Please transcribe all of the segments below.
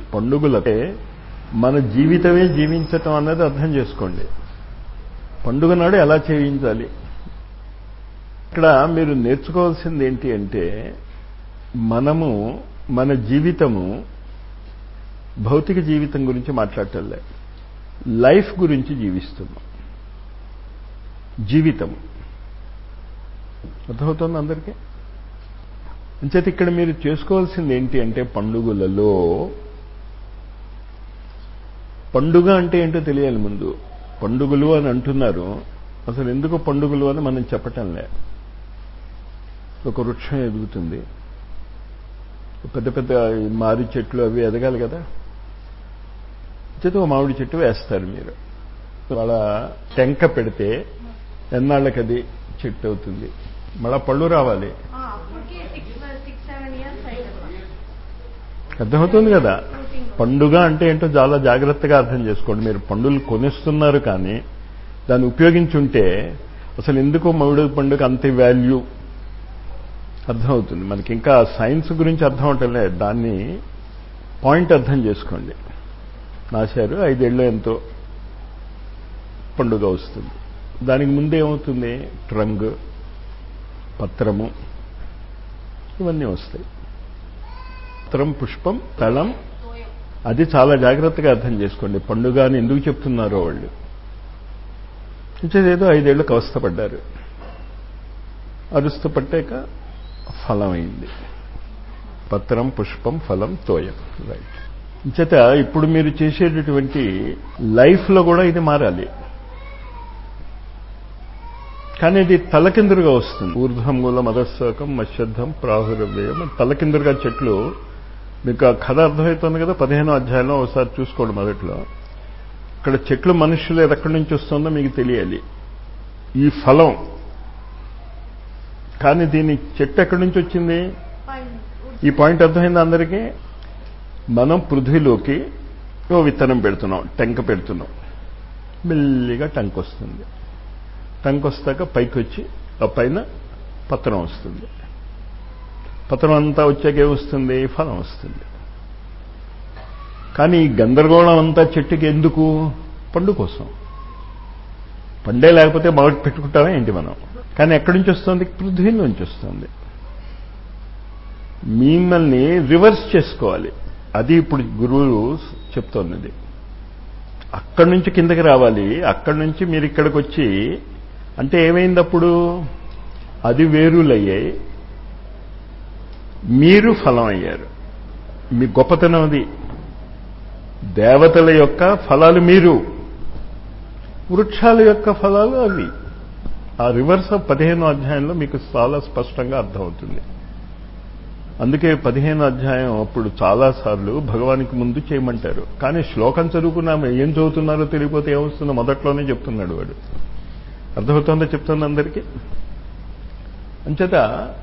పండుగలకే మన జీవితమే జీవించటం అన్నది అర్థం చేసుకోండి పండుగ నాడు ఎలా చేయించాలి ఇక్కడ మీరు నేర్చుకోవాల్సింది ఏంటి అంటే మనము మన జీవితము భౌతిక జీవితం గురించి మాట్లాడటంలే లైఫ్ గురించి జీవిస్తున్నాం జీవితం అర్థమవుతుంది అందరికీ అంచేత ఇక్కడ మీరు చేసుకోవాల్సింది ఏంటి అంటే పండుగలలో పండుగ అంటే ఏంటో తెలియాలి ముందు పండుగలు అని అంటున్నారు అసలు ఎందుకు పండుగలు అని మనం చెప్పటంలే ఒక వృక్షం ఎదుగుతుంది పెద్ద పెద్ద మారి చెట్లు అవి ఎదగాలి కదా చేత ఓ మామిడి చెట్టు వేస్తారు మీరు వాళ్ళ టెంక పెడితే ఎన్నాళ్ళకి అది చెట్టు అవుతుంది మళ్ళా పళ్ళు రావాలి అప్పటికి సిక్స్ సిక్స్ సెవెన్ ఇయర్స్ అవుతుంది అర్థమవుతుంది కదా పండుగ అంటే ఏంటో చాలా జాగ్రత్తగా అర్థం చేసుకోండి మీరు పండుగలు కొనిస్తున్నారు కానీ దాన్ని ఉపయోగించుంటే అసలు ఎందుకు మౌడు పండుగ అంత వాల్యూ అర్థమవుతుంది మనకి ఇంకా సైన్స్ గురించి అర్థం అవటంలే దాన్ని పాయింట్ అర్థం చేసుకోండి నాశారు ఐదేళ్ళు ఎంతో పండుగ వస్తుంది దానికి ముందే ఏమవుతుంది ట్రంగ్ పత్రము ఇవన్నీ వస్తాయి పత్రం పుష్పం తళం అది చాలా జాగ్రత్తగా అర్థం చేసుకోండి పండుగ అని ఎందుకు చెప్తున్నారో వాళ్ళు ఇచ్చేదేదో ఐదేళ్లకు అవస్థపడ్డారు అరుస్తూ పట్టాక ఫలం అయింది పత్రం పుష్పం ఫలం తోయం రైట్ చేత ఇప్పుడు మీరు చేసేటటువంటి లైఫ్లో కూడా ఇది మారాలి కానీ ఇది తలకిందులుగా వస్తుంది ఊర్ధ్వమూల మదస్సకం మత్స్యద్ధం ప్రాహురవ్యయం తలకిందులుగా చెట్లు మీకు ఆ కథ అర్థమవుతుంది కదా పదిహేనో అధ్యాయంలో ఒకసారి చూసుకోండి మొదట్లో ఇక్కడ చెట్లు మనుషులు ఎక్కడి నుంచి వస్తుందో మీకు తెలియాలి ఈ ఫలం కానీ దీని చెట్టు ఎక్కడి నుంచి వచ్చింది ఈ పాయింట్ అర్థమైంది అందరికీ మనం పృథ్వీలోకి ఓ విత్తనం పెడుతున్నాం టెంక పెడుతున్నాం మెల్లిగా టంక్ వస్తుంది టంక్ వస్తాక పైకి వచ్చి ఆ పైన పత్రం వస్తుంది పత్రం అంతా వచ్చాక ఏమొస్తుంది ఫలం వస్తుంది కానీ ఈ గందరగోళం అంతా చెట్టుకి ఎందుకు పండు కోసం పండే లేకపోతే బాగా పెట్టుకుంటామే ఏంటి మనం కానీ ఎక్కడి నుంచి వస్తుంది పృథ్వీ నుంచి వస్తుంది మిమ్మల్ని రివర్స్ చేసుకోవాలి అది ఇప్పుడు గురువు చెప్తున్నది అక్కడి నుంచి కిందకి రావాలి అక్కడి నుంచి మీరు ఇక్కడికి వచ్చి అంటే ఏమైంది అప్పుడు అది వేరులయ్యాయి మీరు ఫలం అయ్యారు మీ గొప్పతనం అది దేవతల యొక్క ఫలాలు మీరు వృక్షాల యొక్క ఫలాలు అవి ఆ రివర్స్ ఆఫ్ పదిహేను అధ్యాయంలో మీకు చాలా స్పష్టంగా అర్థమవుతుంది అందుకే పదిహేను అధ్యాయం అప్పుడు చాలాసార్లు భగవానికి ముందు చేయమంటారు కానీ శ్లోకం చదువుకున్నాము ఏం చదువుతున్నారో తెలియకపోతే ఏమొస్తుందో మొదట్లోనే చెప్తున్నాడు వాడు అర్థమవుతుందో చెప్తుంది అందరికీ అంచేత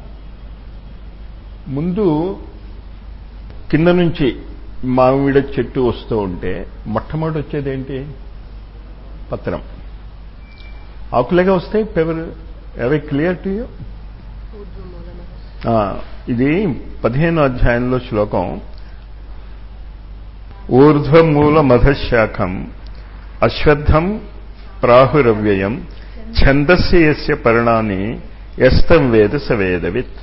ముందు కింద నుంచి మామిడి చెట్టు వస్తూ ఉంటే మొట్టమొదటి వచ్చేది ఏంటి పత్రం ఆకులేగా వస్తాయి పెవర్ ఎవరి క్లియర్ టు యూ ఇది పదిహేను అధ్యాయంలో శ్లోకం ఊర్ధ్వమూల మధశాఖం అశ్వత్థం ప్రాహురవ్యయం ఛందస్య యస్య పర్ణాన్ని ఎస్తం వేద సవేదవిత్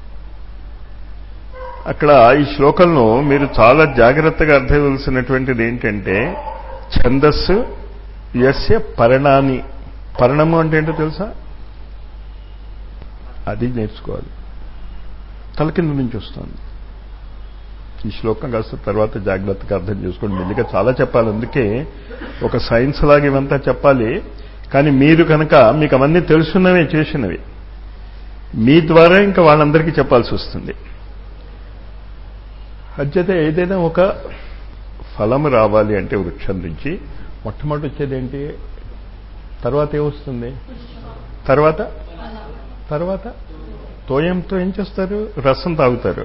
అక్కడ ఈ శ్లోకంలో మీరు చాలా జాగ్రత్తగా అర్థవలసినటువంటిది ఏంటంటే ఛందస్సు యస్య పర్ణాన్ని పర్ణము అంటే ఏంటో తెలుసా అది నేర్చుకోవాలి తల కింద నుంచి వస్తుంది ఈ శ్లోకం కాస్త తర్వాత జాగ్రత్తగా అర్థం చేసుకోండి మెల్లిగా చాలా చెప్పాలి అందుకే ఒక సైన్స్ లాగా ఇవంతా చెప్పాలి కానీ మీరు కనుక మీకు అవన్నీ తెలుసున్నవే చేసినవి మీ ద్వారా ఇంకా వాళ్ళందరికీ చెప్పాల్సి వస్తుంది అధ్యత ఏదైనా ఒక ఫలం రావాలి అంటే వృక్షం నుంచి మొట్టమొదటి వచ్చేది ఏంటి తర్వాత ఏమొస్తుంది తర్వాత తర్వాత తోయంతో ఏం చేస్తారు రసం తాగుతారు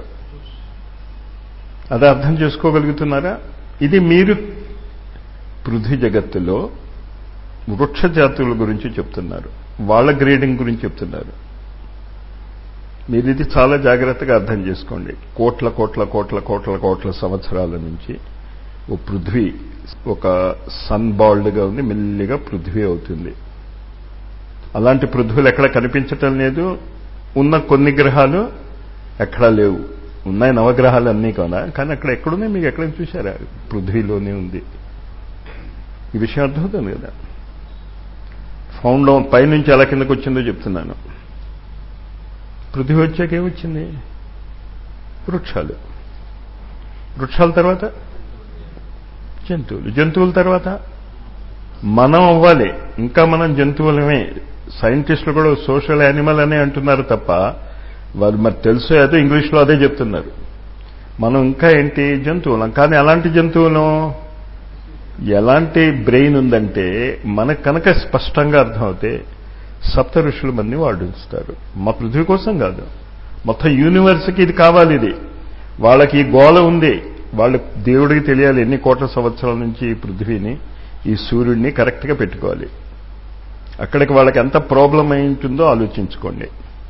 అది అర్థం చేసుకోగలుగుతున్నారా ఇది మీరు పృథ్వీ జగత్తులో వృక్ష జాతుల గురించి చెప్తున్నారు వాళ్ళ గ్రేడింగ్ గురించి చెప్తున్నారు మీరు ఇది చాలా జాగ్రత్తగా అర్థం చేసుకోండి కోట్ల కోట్ల కోట్ల కోట్ల కోట్ల సంవత్సరాల నుంచి ఓ పృథ్వీ ఒక సన్ బాల్డ్గా ఉంది మెల్లిగా పృథ్వీ అవుతుంది అలాంటి పృథ్వీలు ఎక్కడ కనిపించటం లేదు ఉన్న కొన్ని గ్రహాలు ఎక్కడా లేవు ఉన్నాయి నవగ్రహాలు అన్నీ కూడా కానీ అక్కడ ఎక్కడున్నాయి మీకు ఎక్కడ చూసారా పృథ్వీలోనే ఉంది ఈ విషయం అర్థమవుతుంది కదా ఫౌండ్ పైనుంచి ఎలా కిందకు వచ్చిందో చెప్తున్నాను పృథ్వీ వచ్చాక ఏమొచ్చింది వృక్షాలు వృక్షాల తర్వాత జంతువులు జంతువుల తర్వాత మనం అవ్వాలి ఇంకా మనం జంతువులమే సైంటిస్టులు కూడా సోషల్ యానిమల్ అనే అంటున్నారు తప్ప వాళ్ళు మరి తెలుసో ఏదో ఇంగ్లీష్లో అదే చెప్తున్నారు మనం ఇంకా ఏంటి జంతువులం కానీ అలాంటి జంతువులం ఎలాంటి బ్రెయిన్ ఉందంటే మనకు కనుక స్పష్టంగా అర్థమవుతే సప్త ఋషులు మంది వాడుస్తారు మా పృథ్వీ కోసం కాదు మొత్తం యూనివర్స్కి ఇది కావాలి ఇది వాళ్ళకి ఈ గోళ ఉంది వాళ్ళ దేవుడికి తెలియాలి ఎన్ని కోట్ల సంవత్సరాల నుంచి ఈ పృథ్వీని ఈ సూర్యుడిని కరెక్ట్గా పెట్టుకోవాలి అక్కడికి వాళ్ళకి ఎంత ప్రాబ్లం అయి ఉంటుందో ఆలోచించుకోండి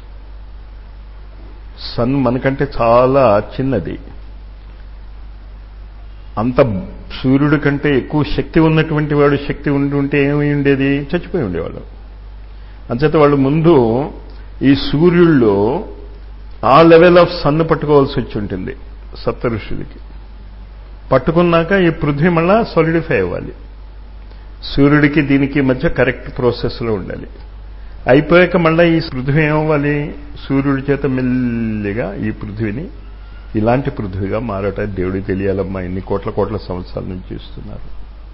సన్ మనకంటే చాలా చిన్నది అంత సూర్యుడి కంటే ఎక్కువ శక్తి ఉన్నటువంటి వాడు శక్తి ఉండి ఉంటే ఏమై ఉండేది చచ్చిపోయి ఉండేవాడు అంచేత వాళ్ళు ముందు ఈ సూర్యుల్లో ఆ లెవెల్ ఆఫ్ సన్ పట్టుకోవాల్సి వచ్చి ఉంటుంది సప్త ఋషులకి పట్టుకున్నాక ఈ పృథ్వీ మళ్ళా సాలిడిఫై అవ్వాలి సూర్యుడికి దీనికి మధ్య కరెక్ట్ ప్రాసెస్లో ఉండాలి అయిపోయాక మళ్ళీ ఈ పృథ్వీ ఏమవ్వాలి సూర్యుడి చేత మెల్లిగా ఈ పృథ్వీని ఇలాంటి పృథ్వీగా మారట దేవుడికి తెలియాలమ్మా ఎన్ని కోట్ల కోట్ల సంవత్సరాల నుంచి ఇస్తున్నారు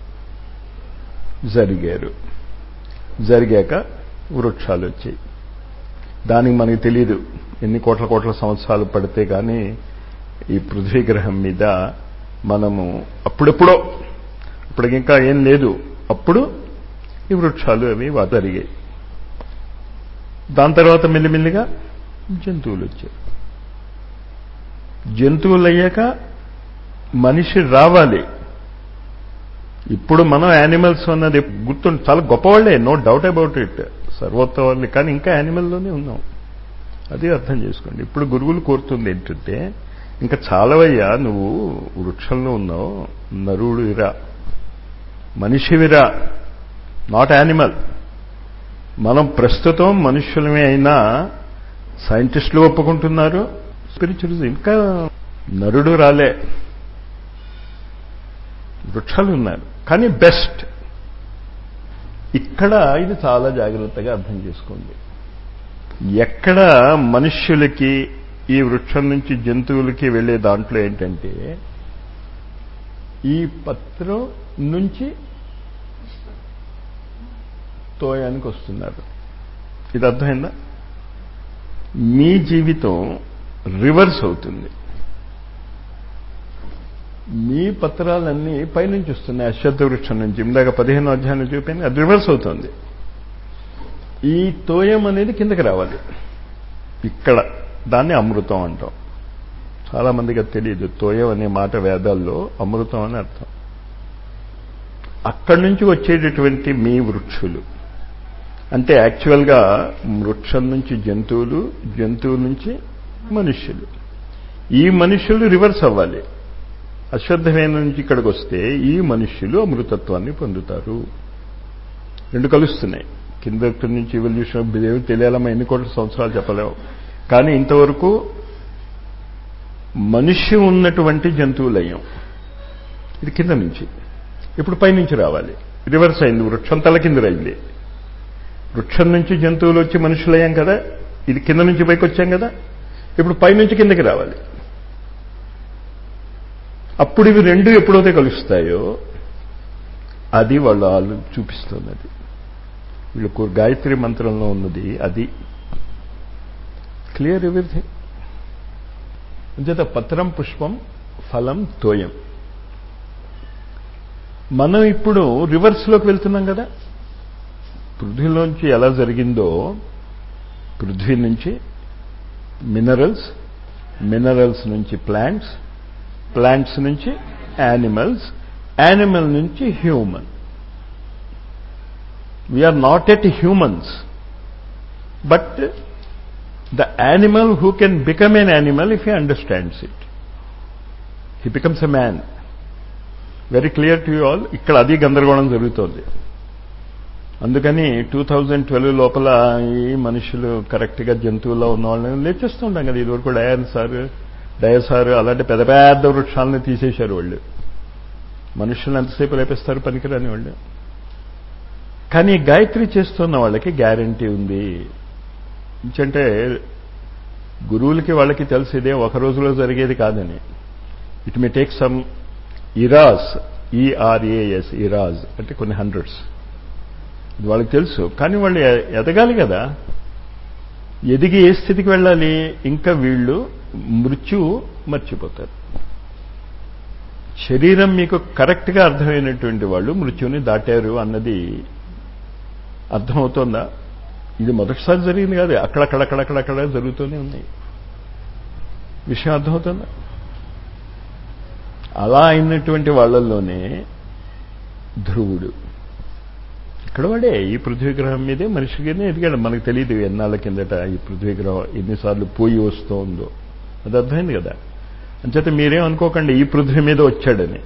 జరిగారు జరిగాక వృక్షాలు వచ్చాయి దానికి మనకి తెలియదు ఎన్ని కోట్ల కోట్ల సంవత్సరాలు పడితే కానీ ఈ పృథ్వీ గ్రహం మీద మనము అప్పుడెప్పుడో ఇప్పటికి ఇంకా ఏం లేదు అప్పుడు ఈ వృక్షాలు అవి జరిగాయి దాని తర్వాత మెల్లిమెల్లిగా జంతువులు వచ్చాయి జంతువులు అయ్యాక మనిషి రావాలి ఇప్పుడు మనం యానిమల్స్ అన్నది గుర్తు చాలా గొప్పవాళ్లే నో డౌట్ అబౌట్ ఇట్ సర్వోత్తవాళ్ళు కానీ ఇంకా యానిమల్లోనే ఉన్నాం అది అర్థం చేసుకోండి ఇప్పుడు గురువులు కోరుతుంది ఏంటంటే ఇంకా చాలవయ్యా నువ్వు వృక్షంలో ఉన్నావు నరుడు విరా మనిషివిరా నాట్ యానిమల్ మనం ప్రస్తుతం మనుష్యులమే అయినా సైంటిస్టులు ఒప్పుకుంటున్నారు స్పిరిచువలిజం ఇంకా నరుడు రాలే వృక్షాలు ఉన్నారు కానీ బెస్ట్ ఇక్కడ ఇది చాలా జాగ్రత్తగా అర్థం చేసుకోండి ఎక్కడ మనుష్యులకి ఈ వృక్షం నుంచి జంతువులకి వెళ్ళే దాంట్లో ఏంటంటే ఈ పత్రం నుంచి తోయానికి వస్తున్నారు ఇది అర్థమైందా మీ జీవితం రివర్స్ అవుతుంది మీ పత్రాలన్నీ పైనుంచి వస్తున్నాయి అశ్వత్థ వృక్షం నుంచి ఇందాక పదిహేను అధ్యాయం చూపాను అది రివర్స్ అవుతుంది ఈ తోయం అనేది కిందకి రావాలి ఇక్కడ దాన్ని అమృతం అంటాం చాలా మందికి అది తెలియదు తోయం అనే మాట వేదాల్లో అమృతం అని అర్థం అక్కడి నుంచి వచ్చేటటువంటి మీ వృక్షులు అంటే యాక్చువల్గా వృక్షం నుంచి జంతువులు జంతువుల నుంచి మనుష్యులు ఈ మనుష్యులు రివర్స్ అవ్వాలి అశ్వత్థమైన నుంచి ఇక్కడికి వస్తే ఈ మనుష్యులు అమృతత్వాన్ని పొందుతారు రెండు కలుస్తున్నాయి కింద నుంచి ఎవల్యూషన్ దేవుడు తెలియాలమ్మా ఎన్ని కోట్ల సంవత్సరాలు చెప్పలేవు కానీ ఇంతవరకు మనిషి ఉన్నటువంటి జంతువులయ్యాం ఇది కింద నుంచి ఇప్పుడు పైనుంచి రావాలి రివర్స్ అయింది వృక్షం తల కిందరైంది వృక్షం నుంచి జంతువులు వచ్చి మనుషులయ్యాం కదా ఇది కింద నుంచి పైకి వచ్చాం కదా ఇప్పుడు పైనుంచి కిందకి రావాలి అప్పుడు ఇవి రెండు ఎప్పుడైతే కలుస్తాయో అది వాళ్ళు వాళ్ళు చూపిస్తున్నది వీళ్ళు గాయత్రి మంత్రంలో ఉన్నది అది క్లియర్ ఎవ్రీథింగ్ అంచేత పత్రం పుష్పం ఫలం తోయం మనం ఇప్పుడు రివర్స్లోకి వెళ్తున్నాం కదా పృథ్వీలోంచి ఎలా జరిగిందో పృథ్వీ నుంచి మినరల్స్ మినరల్స్ నుంచి ప్లాంట్స్ ప్లాంట్స్ నుంచి యానిమల్స్ యానిమల్ నుంచి human we are not at humans but the animal who can become an animal if he understands it he becomes a man very clear to you all ఇక్కడ అది గందరగోళం జరుగుతోంది అందుకని two thousand twelve లోపల ఈ మనుషులు కరెక్ట్గా జంతువుల్లో ఉన్న వాళ్ళని లేచేస్తుంటాం కదా ఇదివరకు డయాన్ సార్ డయసార్ అలాంటి పెద్ద పెద్ద వృక్షాలను తీసేశారు వాళ్ళు మనుషులను ఎంతసేపు లేపిస్తారు పనికిరాని వాళ్ళు కానీ గాయత్రి చేస్తున్న వాళ్ళకి గ్యారంటీ ఉంది ఎందుకంటే గురువులకి వాళ్ళకి తెలిసేదే ఒక రోజులో జరిగేది కాదని it may take some eras E R A S eras అంటే కొన్ని హండ్రెడ్స్ ఇది వాళ్ళకి తెలుసు కానీ వాళ్ళు ఎ- ఎదగాలి కదా ఎదిగి ఏ స్థితికి వెళ్ళాలి ఇంకా వీళ్ళు మృత్యు మర్చిపోతారు శరీరం మీకు కరెక్ట్గా అర్థమైనటువంటి వాళ్ళు మృత్యుని దాటారు అన్నది అర్థమవుతోందా ఇది మొదటిసారి జరిగింది కాదు అక్కడక్కడక్కడక్కడక్కడ జరుగుతూనే ఉన్నాయి విషయం అర్థమవుతుందా అలా అయినటువంటి వాళ్ళల్లోనే ధ్రువుడు ఇక్కడ వాడే ఈ పృథ్వీ గ్రహం మీదే మనిషిగానే ఎదిగాడు మనకు తెలియదు ఎన్నాళ్ళ కిందట ఈ పృథ్వీ గ్రహం ఎన్నిసార్లు పోయి వస్తోందో అది అర్థమైంది కదా అంచేత మీరేం అనుకోకండి ఈ పృథ్వీ మీద వచ్చాడని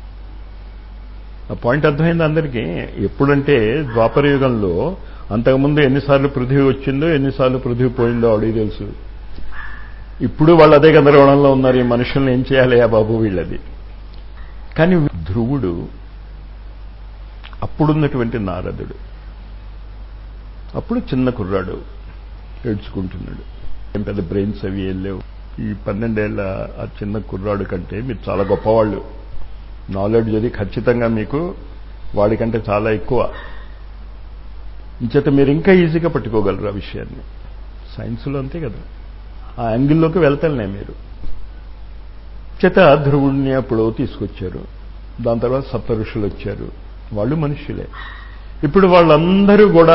ఆ పాయింట్ అర్థమైంది అందరికీ ఎప్పుడంటే ద్వాపర యుగంలో అంతకుముందు ఎన్నిసార్లు పృథ్వీ వచ్చిందో ఎన్నిసార్లు పృథ్వీ పోయిందో అడిగి తెలుసు ఇప్పుడు వాళ్ళు అదే గందరగోళంలో ఉన్నారు ఈ మనుషుల్ని ఏం చేయాలి ఆ బాబు వీళ్ళది కానీ ధ్రువుడు అప్పుడున్నటువంటి నారదుడు అప్పుడు చిన్న కుర్రాడు ఏడ్చుకుంటున్నాడు ఏం పెద్ద బ్రెయిన్స్ అవి ఏం లేవు ఈ పన్నెండేళ్ల ఆ చిన్న కుర్రాడు కంటే మీరు చాలా గొప్పవాళ్ళు నాలెడ్జ్ అది ఖచ్చితంగా మీకు వాడికంటే చాలా ఎక్కువ ఇంచేత మీరు ఇంకా ఈజీగా పట్టుకోగలరు ఆ విషయాన్ని సైన్స్లో అంతే కదా ఆ యాంగిల్లోకి వెళ్తానే మీరు చేత ధ్రువుడిని అప్పుడు తీసుకొచ్చారు దాని తర్వాత సప్త ఋషులు వచ్చారు వాళ్ళు మనుష్యులే ఇప్పుడు వాళ్ళందరూ కూడా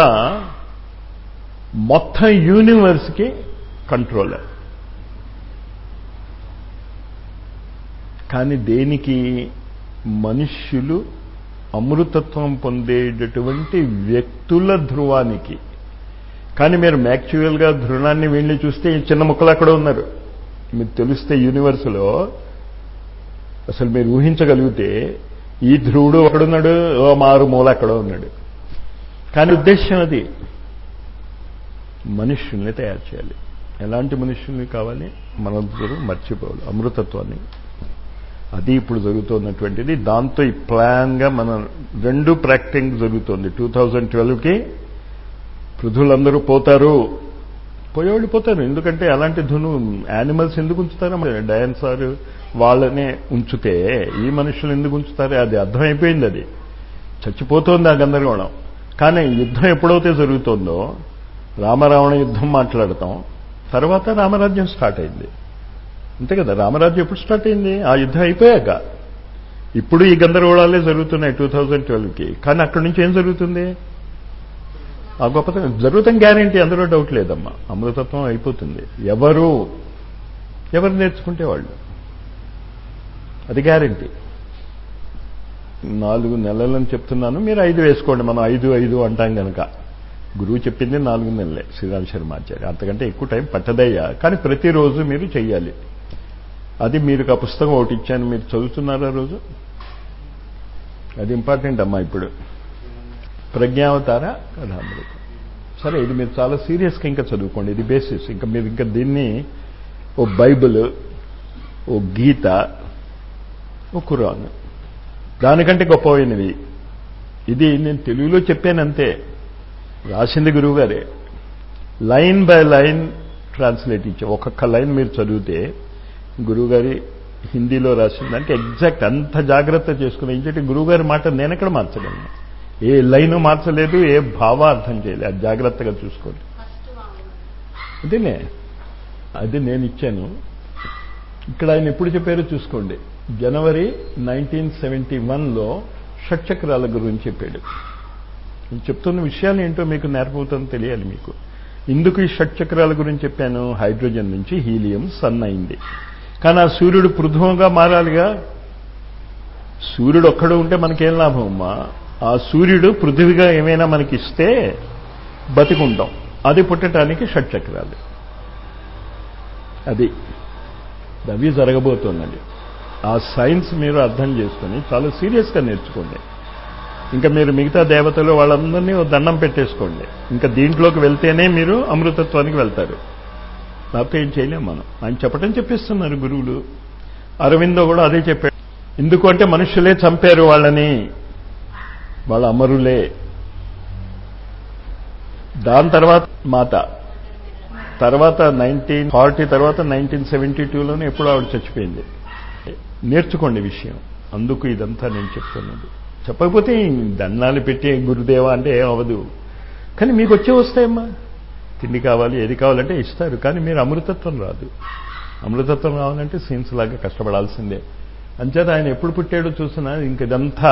మొత్తం యూనివర్స్కి కంట్రోలర్ కానీ దేనికి మనుష్యులు అమృతత్వం పొందేటటువంటి వ్యక్తుల ధ్రువానికి కానీ మీరు మ్యాక్చువల్గా ధృణాన్ని వీళ్ళని చూస్తే ఈ చిన్న ముక్కలు అక్కడ ఉన్నారు మీకు తెలిస్తే యూనివర్స్లో అసలు మీరు ఊహించగలిగితే ఈ ధ్రువుడు ఒకడున్నాడు ఓ మారు మూల అక్కడ ఉన్నాడు కానీ ఉద్దేశం అది మనుష్యుల్ని తయారు చేయాలి ఎలాంటి మనుష్యుల్ని కావాలి మనందరూ మర్చిపోవాలి అమృతత్వాన్ని అది ఇప్పుడు జరుగుతున్నటువంటిది దాంతో ఈ ప్లాన్గా మనం రెండు ప్రాక్టింగ్ జరుగుతోంది టూ థౌజండ్ ట్వెల్వ్కి పృథులందరూ పోతారు పోయేవాళ్ళు పోతారు ఎందుకంటే అలాంటి ధును యానిమల్స్ ఎందుకు ఉంచుతారు డయాన్ సార్ వాళ్ళనే ఉంచితే ఈ మనుషులు ఎందుకు ఉంచుతారు అది అర్థమైపోయింది అది చచ్చిపోతోంది ఆ గందరగోళం కానీ యుద్ధం ఎప్పుడైతే జరుగుతుందో రామరావణ యుద్ధం మాట్లాడతాం తర్వాత రామరాజ్యం స్టార్ట్ అయింది అంతే కదా రామరాజ్యం ఎప్పుడు స్టార్ట్ అయింది ఆ యుద్ధం అయిపోయాక ఇప్పుడు ఈ గందరగోళాలే జరుగుతున్నాయి టూ థౌజండ్ ట్వెల్వ్కి కానీ అక్కడి నుంచి ఏం జరుగుతుంది ఆ గొప్పతనం జరుగుతాం గ్యారంటీ అందులో డౌట్ లేదమ్మా అమృతత్వం అయిపోతుంది ఎవరు ఎవరు నేర్చుకుంటే వాళ్ళు అది గ్యారంటీ నాలుగు నెలలని చెప్తున్నాను మీరు ఐదు వేసుకోండి మనం ఐదు ఐదు అంటాం కనుక గురువు చెప్పింది నాలుగు నెలలే శ్రీరామ్ శర్మ ఆచార్య అంతకంటే ఎక్కువ టైం పట్టదయ్యా కానీ ప్రతిరోజు మీరు చెయ్యాలి అది మీరు ఆ పుస్తకం ఒకటి ఇచ్చాను మీరు చదువుతున్నారా రోజు అది ఇంపార్టెంట్ అమ్మా ఇప్పుడు ప్రజ్ఞావతార కథామృతం సరే ఇది మీరు చాలా సీరియస్గా ఇంకా చదువుకోండి ఇది బేసిస్ ఇంకా మీరు ఇంకా దీన్ని ఓ బైబిల్ ఓ గీత ఓ ఖురాన్ దానికంటే గొప్పమైనవి ఇది నేను తెలుగులో చెప్పానంతే రాసింది గురువుగారే లైన్ బై లైన్ ట్రాన్స్లేట్ ఇచ్చా ఒక్కొక్క లైన్ మీరు చదివితే గురువుగారి హిందీలో రాసిన దానికి ఎగ్జాక్ట్ అంత జాగ్రత్త చేసుకుని ఏంటంటే గురువుగారి మాట నేనెక్కడ మార్చగలను ఏ లైన్ మార్చలేదు ఏ భావ అర్థం చేయలేదు అది జాగ్రత్తగా చూసుకోండి అదేనే అది నేను ఇచ్చాను ఇక్కడ ఆయన ఎప్పుడు చెప్పారో చూసుకోండి జనవరి నైన్టీన్ సెవెంటీ వన్లో షట్చక్రాల గురించి చెప్పాడు నేను చెప్తున్న విషయాలు ఏంటో మీకు నేర్పవుతుందో తెలియాలి మీకు ఇందుకు ఈ షట్చక్రాల గురించి చెప్పాను హైడ్రోజన్ నుంచి హీలియం సన్ అయింది కానీ ఆ సూర్యుడు పృథువుగా మారాలిగా సూర్యుడు ఒక్కడు ఉంటే మనకేం లాభం అమ్మా ఆ సూర్యుడు పృథివిగా ఏమైనా మనకి ఇస్తే బతికుంటాం అది పుట్టడానికి షట్చక్రాలు అది అవి జరగబోతోందండి ఆ సైన్స్ మీరు అర్థం చేసుకొని చాలా సీరియస్గా నేర్చుకోండి ఇంకా మీరు మిగతా దేవతలు వాళ్ళందరినీ ఓ దండం పెట్టేసుకోండి ఇంకా దీంట్లోకి వెళ్తేనే మీరు అమృతత్వానికి వెళ్తారు లేకపోతే ఏం చేయలేం మనం ఆయన చెప్పటం చెప్పిస్తున్నారు గురువులు అరవిందో కూడా అదే చెప్పాడు ఎందుకు అంటే మనుషులే చంపారు వాళ్ళని వాళ్ళ అమరులే దాని తర్వాత మాత తర్వాత నైన్టీన్ ఫార్టీ తర్వాత నైన్టీన్ సెవెంటీ టూలోనే ఎప్పుడు ఆవిడ చచ్చిపోయింది నేర్చుకోండి విషయం అందుకు ఇదంతా నేను చెప్తున్నది చెప్పకపోతే దండాలు పెట్టి గురుదేవా అంటే ఏం అవ్వదు కానీ మీకు వచ్చే వస్తాయమ్మా తిండి కావాలి ఏది కావాలంటే ఇస్తారు కానీ మీరు అమృతత్వం రాదు అమృతత్వం రావాలంటే సీన్స్ లాగా కష్టపడాల్సిందే అంచేత ఆయన ఎప్పుడు పుట్టాడో చూసినా ఇంక ఇదంతా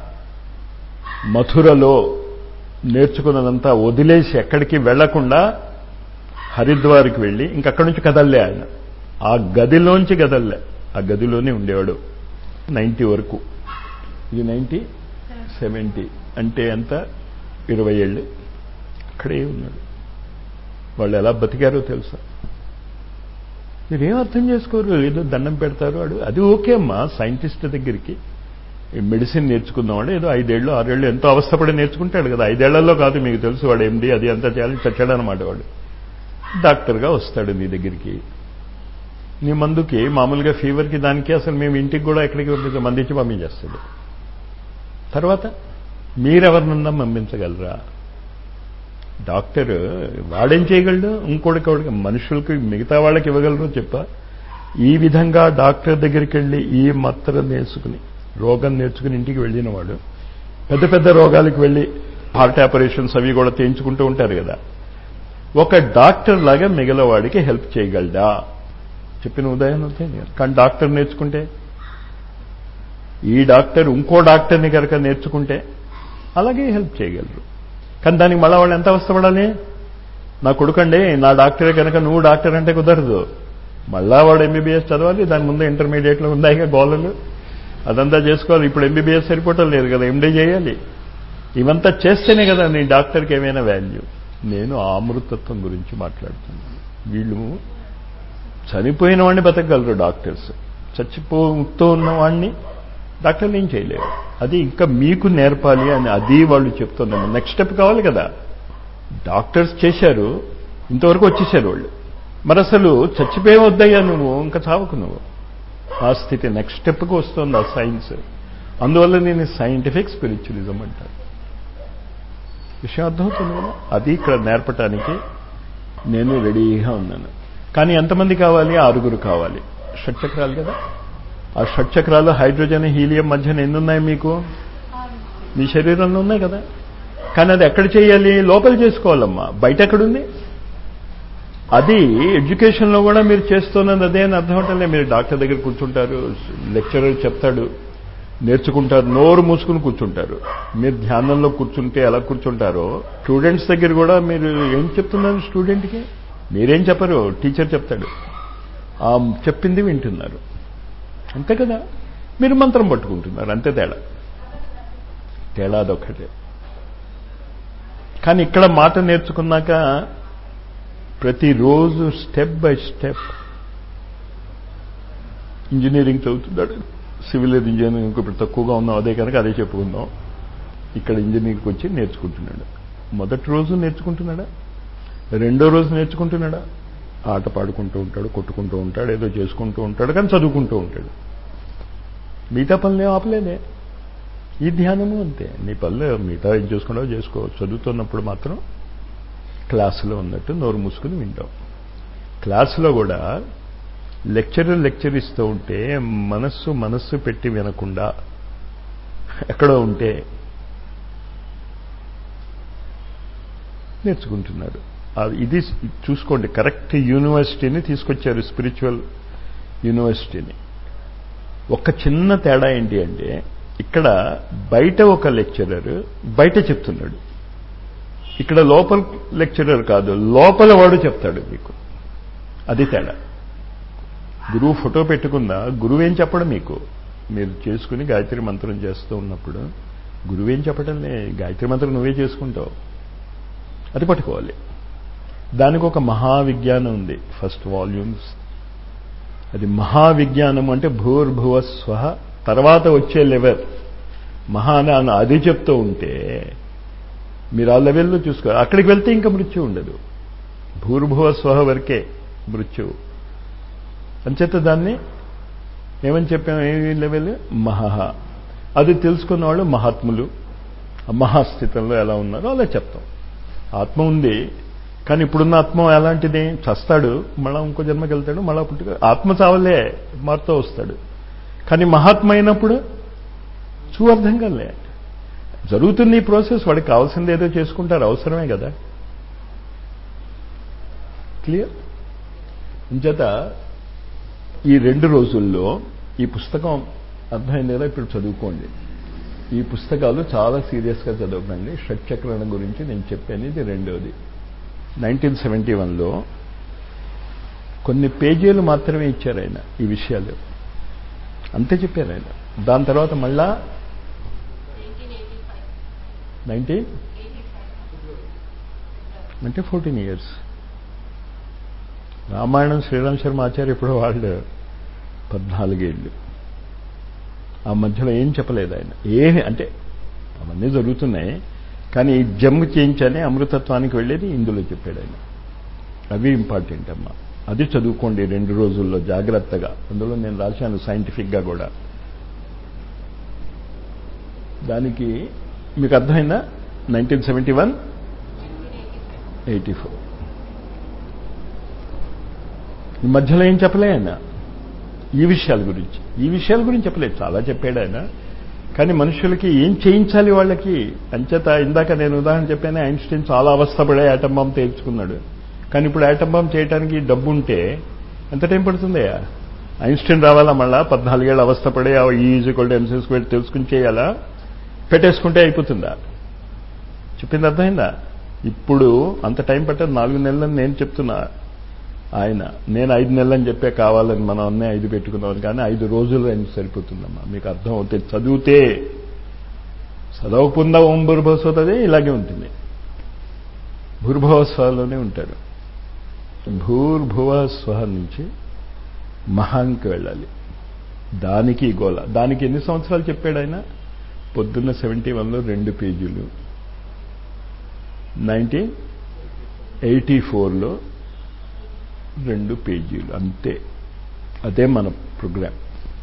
మథురలో నేర్చుకున్నదంతా వదిలేసి ఎక్కడికి వెళ్లకుండా హరిద్వార్కి వెళ్ళి ఇంకక్కడి నుంచి కదల్లే ఆయన ఆ గదిలోంచి కదల్లే ఆ గదిలోనే ఉండేవాడు నైంటీ వరకు ఇది నైంటీ సెవెంటీ అంటే ఎంత ఇరవై ఏళ్ళు అక్కడే ఉన్నాడు వాళ్ళు ఎలా బతికారో తెలుసా మీరేం అర్థం చేసుకోరు ఏదో దండం పెడతారు వాడు అది ఓకే అమ్మా సైంటిస్ట్ దగ్గరికి ఈ మెడిసిన్ నేర్చుకుందామంటే ఏదో ఐదేళ్ళు ఆరేళ్ళు ఎంతో అవస్థపడి నేర్చుకుంటాడు కదా ఐదేళ్లలో కాదు మీకు తెలుసు వాడు ఎండి అది అంతా చేయాలి చచ్చాడు అనమాట వాడు డాక్టర్గా వస్తాడు నీ దగ్గరికి నీ మందుకి మామూలుగా ఫీవర్కి దానికి అసలు మేము ఇంటికి కూడా ఎక్కడికి పంపిస్తాం మందించి పంపించేస్తాడు తర్వాత మీరెవరినన్నా పంపించగలరా డాక్టర్ వాడేం చేయగలడు ఇంకోటికి మనుషులకి మిగతా వాళ్ళకి ఇవ్వగలరు చెప్ప ఈ విధంగా డాక్టర్ దగ్గరికి వెళ్ళి ఈ మత్తర నేర్చుకుని రోగం నేర్చుకుని ఇంటికి వెళ్ళిన వాడు పెద్ద పెద్ద రోగాలకు వెళ్ళి హార్ట్ ఆపరేషన్స్ అవి కూడా చేయించుకుంటూ ఉంటారు కదా ఒక డాక్టర్ లాగా మిగలవాడికి హెల్ప్ చేయగలడా చెప్పిన ఉదయం అవుతుంది కానీ డాక్టర్ నేర్చుకుంటే ఈ డాక్టర్ ఇంకో డాక్టర్ని కనుక నేర్చుకుంటే అలాగే హెల్ప్ చేయగలరు కానీ దానికి మళ్ళీ వాళ్ళు ఎంత అవస్థపడాలి నా కొడుకండి నా డాక్టరే కనుక నువ్వు డాక్టర్ అంటే కుదరదు మళ్ళా వాడు ఎంబీబీఎస్ చదవాలి దాని ముందు ఇంటర్మీడియట్లో ఉందాయిగా గోళలు అదంతా చేసుకోవాలి ఇప్పుడు ఎంబీబీఎస్ సరిపోవటం లేదు కదా ఎండీ చేయాలి ఇవంతా చేస్తేనే కదా నీ డాక్టర్కి ఏమైనా వాల్యూ నేను ఆమృతత్వం గురించి మాట్లాడుతున్నాను వీళ్ళు చనిపోయిన వాడిని బతకగలరు డాక్టర్స్ చచ్చిపోతూ ఉన్న వాడిని డాక్టర్లు ఏం చేయలేరు అది ఇంకా మీకు నేర్పాలి అని అది వాళ్ళు చెప్తున్నారు నెక్స్ట్ స్టెప్ కావాలి కదా డాక్టర్స్ చేశారు ఇంతవరకు వచ్చేసారు వాళ్ళు మరి అసలు చచ్చిపోయే వద్దయ్యా నువ్వు ఇంకా చావకు నువ్వు ఆ స్థితి నెక్స్ట్ స్టెప్కి వస్తుంది ఆ సైన్స్ అందువల్ల నేను సైంటిఫిక్ స్పిరిచువలిజం అంటాను విషయం అర్థమవుతుంది కదా అది ఇక్కడ నేర్పటానికి నేను రెడీగా ఉన్నాను కానీ ఎంతమంది కావాలి ఆరుగురు కావాలి షట్చక్రాలు కదా ఆ షట్చక్రాలు హైడ్రోజన్ హీలియం మధ్యన ఎన్నున్నాయి మీకు మీ శరీరంలో ఉన్నాయి కదా కానీ అది ఎక్కడ చేయాలి లోపల చేసుకోవాలమ్మా బయట ఎక్కడుంది అది ఎడ్యుకేషన్లో కూడా మీరు చేస్తున్నది అదే అని అర్థం అవటంలే మీరు డాక్టర్ దగ్గర కూర్చుంటారు లెక్చరర్ చెప్తాడు నేర్చుకుంటారు నోరు మూసుకుని కూర్చుంటారు మీరు ధ్యానంలో కూర్చుంటే ఎలా కూర్చుంటారో స్టూడెంట్స్ దగ్గర కూడా మీరు ఏం చెప్తున్నారు స్టూడెంట్కి మీరేం చెప్పరు టీచర్ చెప్తాడు ఆ చెప్పింది వింటున్నారు అంతే కదా మీరు మంత్రం పట్టుకుంటున్నారు అంతే తేడా తేడా అదొక్కటే కానీ ఇక్కడ మాట నేర్చుకున్నాక ప్రతిరోజు స్టెప్ బై స్టెప్ ఇంజనీరింగ్ చదువుతున్నాడు సివిల్ ఇంజనీరింగ్ ఇప్పుడు తక్కువగా ఉన్నాం అదే కనుక అదే చెప్పుకుందాం ఇక్కడ ఇంజనీరింగ్కి వచ్చి నేర్చుకుంటున్నాడు మొదటి రోజు నేర్చుకుంటున్నాడా రెండో రోజు నేర్చుకుంటున్నాడా ఆట పాడుకుంటూ ఉంటాడు కొట్టుకుంటూ ఉంటాడు ఏదో చేసుకుంటూ ఉంటాడు కానీ చదువుకుంటూ ఉంటాడు మిగతా పనులు ఆపలేదే ఈ ధ్యానము అంతే నీ పనులు మిగతా ఏం చేసుకుంటావో చేసుకో చదువుతున్నప్పుడు మాత్రం క్లాసులో ఉన్నట్టు నోరు మూసుకుని వింటాం క్లాసులో కూడా లెక్చరర్ లెక్చర్ ఇస్తూ ఉంటే మనస్సు మనస్సు పెట్టి వినకుండా ఎక్కడో ఉంటే నేర్చుకుంటున్నారు ఇది చూసుకోండి కరెక్ట్ యూనివర్సిటీని తీసుకొచ్చారు స్పిరిచువల్ యూనివర్సిటీని ఒక చిన్న తేడా ఏంటి అంటే ఇక్కడ బయట ఒక లెక్చరర్ బయట చెప్తున్నాడు ఇక్కడ లోపల లెక్చరర్ కాదు లోపల వాడు చెప్తాడు మీకు అది తేడా గురువు ఫోటో పెట్టుకున్నా గురువేం చెప్పడం మీకు మీరు చేసుకుని గాయత్రి మంత్రం చేస్తూ ఉన్నప్పుడు గురువేం చెప్పడంలే గాయత్రి మంత్రం నువ్వే చేసుకుంటావు అది పట్టుకోవాలి దానికి ఒక మహావిజ్ఞానం ఉంది ఫస్ట్ వాల్యూమ్స్ అది మహావిజ్ఞానం అంటే భూర్భువ స్వహ తర్వాత వచ్చే లెవెల్ మహా అని అది చెప్తూ ఉంటే మీరు ఆ లెవెల్లో చూసుకో అక్కడికి వెళ్తే ఇంకా మృత్యు ఉండదు భూర్భువ స్వహ వరకే మృత్యు అంచేత దాన్ని ఏమని చెప్పాము ఏ లెవెల్ మహహ అది తెలుసుకున్న వాళ్ళు మహాత్ములు ఆ మహాస్థితంలో ఎలా ఉన్నారో అలా చెప్తాం ఆత్మ ఉంది కానీ ఇప్పుడున్న ఆత్మ ఎలాంటిది చస్తాడు మళ్ళా ఇంకో జన్మకి వెళ్తాడు మళ్ళా పుట్టుక ఆత్మ చావలే మారుతూ వస్తాడు కానీ మహాత్మ అయినప్పుడు చూ అర్థం కలే జరుగుతుంది ఈ ప్రాసెస్ వాడికి కావాల్సింది ఏదో చేసుకుంటారు అవసరమే కదా క్లియర్ ఇంచేత ఈ రెండు రోజుల్లో ఈ పుస్తకం అర్థమైంది కదా ఇప్పుడు చదువుకోండి ఈ పుస్తకాలు చాలా సీరియస్గా చదవకండి షట్చక్రణ గురించి నేను చెప్పాను ఇది రెండోది నైన్టీన్ సెవెంటీ వన్లో కొన్ని పేజీలు మాత్రమే ఇచ్చారు ఆయన ఈ విషయాలు అంతే చెప్పారు ఆయన దాని తర్వాత మళ్ళా నైన్టీన్ అంటే ఫోర్టీన్ ఇయర్స్ రామాయణం శ్రీరామ్ శర్మ ఆచార్య ఇప్పుడు వాళ్ళు పద్నాలుగేళ్ళు ఆ మధ్యలో ఏం చెప్పలేదు ఆయన ఏమి అంటే అవన్నీ జరుగుతున్నాయి కానీ ఈ జమ్ము చేయించని అమృతత్వానికి వెళ్ళేది ఇందులో చెప్పాడు ఆయన అవి ఇంపార్టెంట్ అమ్మా అది చదువుకోండి రెండు రోజుల్లో జాగ్రత్తగా అందులో నేను రాశాను సైంటిఫిక్గా కూడా దానికి మీకు అర్థమైందా nineteen seventy one eighty four ఈ మధ్యలో ఏం చెప్పలే ఆయన ఈ విషయాల గురించి ఈ విషయాల గురించి చెప్పలేదు చాలా చెప్పాడు ఆయన కానీ మనుషులకి ఏం చేయించాలి వాళ్ళకి అంచేత ఇందాక నేను ఉదాహరణ చెప్పాను ఐన్స్టీన్ చాలా అవస్థపడే యాటం బాంబ్ తేల్చుకున్నాడు కానీ ఇప్పుడు యాటం బాంబ్ చేయడానికి డబ్బు ఉంటే ఎంత టైం పడుతుందయ్యా ఐన్స్టీన్ రావాలా మళ్ళా పద్నాలుగేళ్ళు అవస్థపడే is equal to M C square తెలుసుకుని చేయాలా పెట్టేసుకుంటే అయిపోతుందా చెప్పింది అర్థమైందా ఇప్పుడు అంత టైం పట్టదు నాలుగు నెలలని నేను చెప్తున్నా ఆయన నేను ఐదు నెలలని చెప్పే కావాలని మనం అన్నీ ఐదు పెట్టుకున్నాం కానీ ఐదు రోజులు ఆయన సరిపోతుందమ్మా మీకు అర్థం అవుతుంది చదివితే చదవకుండా ఓం భూర్భవస్వతదే ఇలాగే ఉంటుంది భూర్భవస్వాలోనే ఉంటాడు భూర్భువ స్వహ నుంచి మహాంకి వెళ్ళాలి దానికి గోల దానికి ఎన్ని సంవత్సరాలు చెప్పాడు ఆయన పొద్దున్న సెవెంటీ వన్లో రెండు పేజీలు నైన్టీన్ ఎయిటీ ఫోర్లో రెండు పేజీలు అంతే అదే మన ప్రోగ్రామ్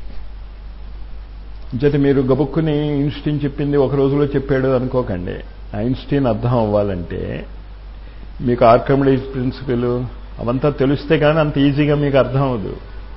చేత మీరు గబుక్కుని ఐన్స్టీన్ చెప్పింది ఒక రోజులో చెప్పాడు అనుకోకండి ఐన్స్టీన్ అర్థం అవ్వాలంటే మీకు ఆర్కమిడీస్ ప్రిన్సిపల్ అవంతా తెలిస్తే కానీ అంత ఈజీగా మీకు అర్థం అవ్వదు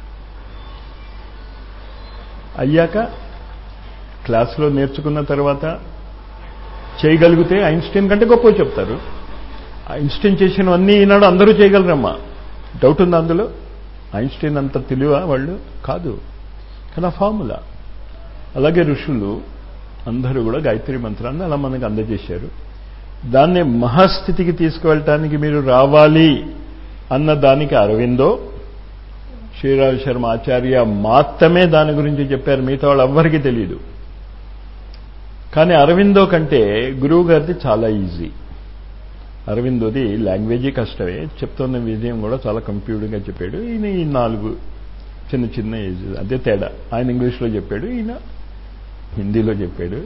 అయ్యాక క్లాసులో నేర్చుకున్న తర్వాత చేయగలిగితే ఐన్స్టీన్ కంటే గొప్ప చెప్తారు ఐన్స్టీన్ చేసినవన్నీ ఈనాడు అందరూ చేయగలరమ్మా డౌట్ ఉందా అందులో ఐన్స్టీన్ అంత తెలివ వాళ్ళు కాదు కానీ ఆ ఫార్ములా అలాగే ఋషులు అందరూ కూడా గాయత్రి మంత్రాన్ని అలా మనకు అందజేశారు దాన్ని మహాస్థితికి తీసుకువెళ్ళటానికి మీరు రావాలి అన్న దానికి అరవిందో శ్రీరామ్ శర్మ ఆచార్య మాత్రమే దాని గురించి చెప్పారు మిగతా వాళ్ళు ఎవ్వరికీ తెలియదు కానీ అరవిందో కంటే గురువు గారిది చాలా ఈజీ అరవిందోది లాంగ్వేజీ కష్టమే చెప్తున్న విజయం కూడా చాలా కంప్యూటర్గా చెప్పాడు ఈయన ఈ నాలుగు చిన్న చిన్న ఏజ్ అదే తేడా ఆయన ఇంగ్లీష్లో చెప్పాడు ఈయన హిందీలో చెప్పాడు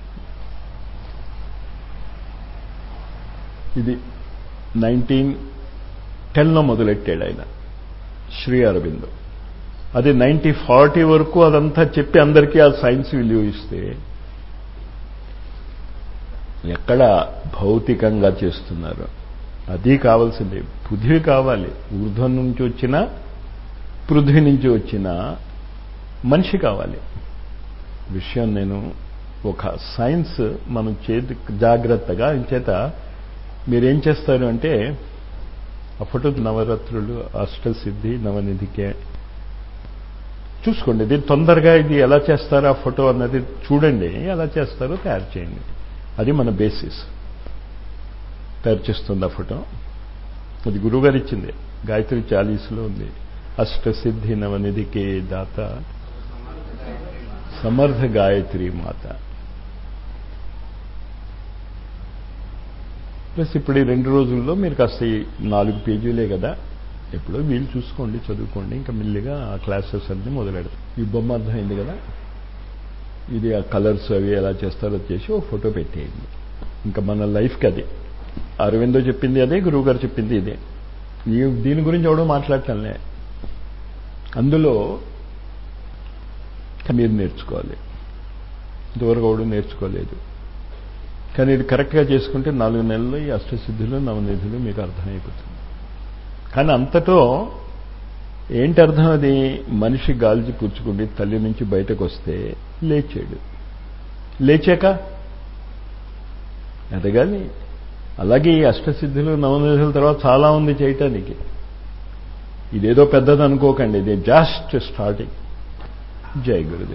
ఇది నైన్టీన్ టెన్లో మొదలెట్టాడు ఆయన శ్రీ అరవిందో అది నైన్టీ ఫార్టీ వరకు అదంతా చెప్పి అందరికీ ఆ సైన్స్ విలువ ఇస్తే ఎక్కడ భౌతికంగా చేస్తున్నారు అది కావాల్సిందే పృథ్వీ కావాలి ఊర్ధ్వం నుంచి వచ్చిన పృథ్వీ నుంచి వచ్చిన మనిషి కావాలి విషయం నేను ఒక సైన్స్ మనం చేతి జాగ్రత్తగా ఇంచేత మీరేం చేస్తారు అంటే ఆ ఫోటో నవరాత్రులు అష్టసిద్ధి నవనిధికే చూసుకోండి ఇది తొందరగా ఇది ఎలా చేస్తారో ఆ ఫోటో అన్నది చూడండి ఎలా చేస్తారో తయారు చేయండి అది మన బేసిస్ తయారు చేస్తుంది ఆ ఫోటో అది గురువుగారు ఇచ్చింది గాయత్రి చాలీసులో ఉంది అష్టసిద్ధి నవనిధికే దాత సమర్థ గాయత్రి మాత ప్లస్ ఇప్పుడు ఈ రెండు రోజుల్లో మీరు కాస్త ఈ నాలుగు పేజీలే కదా ఎప్పుడో వీలు చూసుకోండి చదువుకోండి ఇంకా మెల్లిగా ఆ క్లాసెస్ అన్ని మొదలెడతాం ఈ బొమ్మ అర్థమైంది కదా ఇది ఆ కలర్స్ అవి ఎలా చేస్తారో చేసి ఓ ఫోటో పెట్టేయండి ఇంకా మన లైఫ్కి అది అరవిందో చెప్పింది అదే గురువు గారు చెప్పింది ఇదే ఈ దీని గురించి ఎవడో మాట్లాడటంలే అందులో మీరు నేర్చుకోవాలి ఇంతవరకు ఎవడు నేర్చుకోలేదు కానీ ఇది కరెక్ట్గా చేసుకుంటే నాలుగు నెలల్లో ఈ అష్టసిద్ధులు నవనిధులు మీకు అర్థమైపోతుంది కానీ అంతటో ఏంటి అర్థం అది మనిషి గాలిచి పుచ్చుకుండి తల్లి నుంచి బయటకు వస్తే లేచాడు లేచాక ఎదగాలి అలాగే ఈ అష్టసిద్ధులు నవనిధుల తర్వాత చాలా ఉంది చేయటానికి ఇదేదో పెద్దది అనుకోకండి ఇది జస్ట్ స్టార్టింగ్ జై గురుదేవ్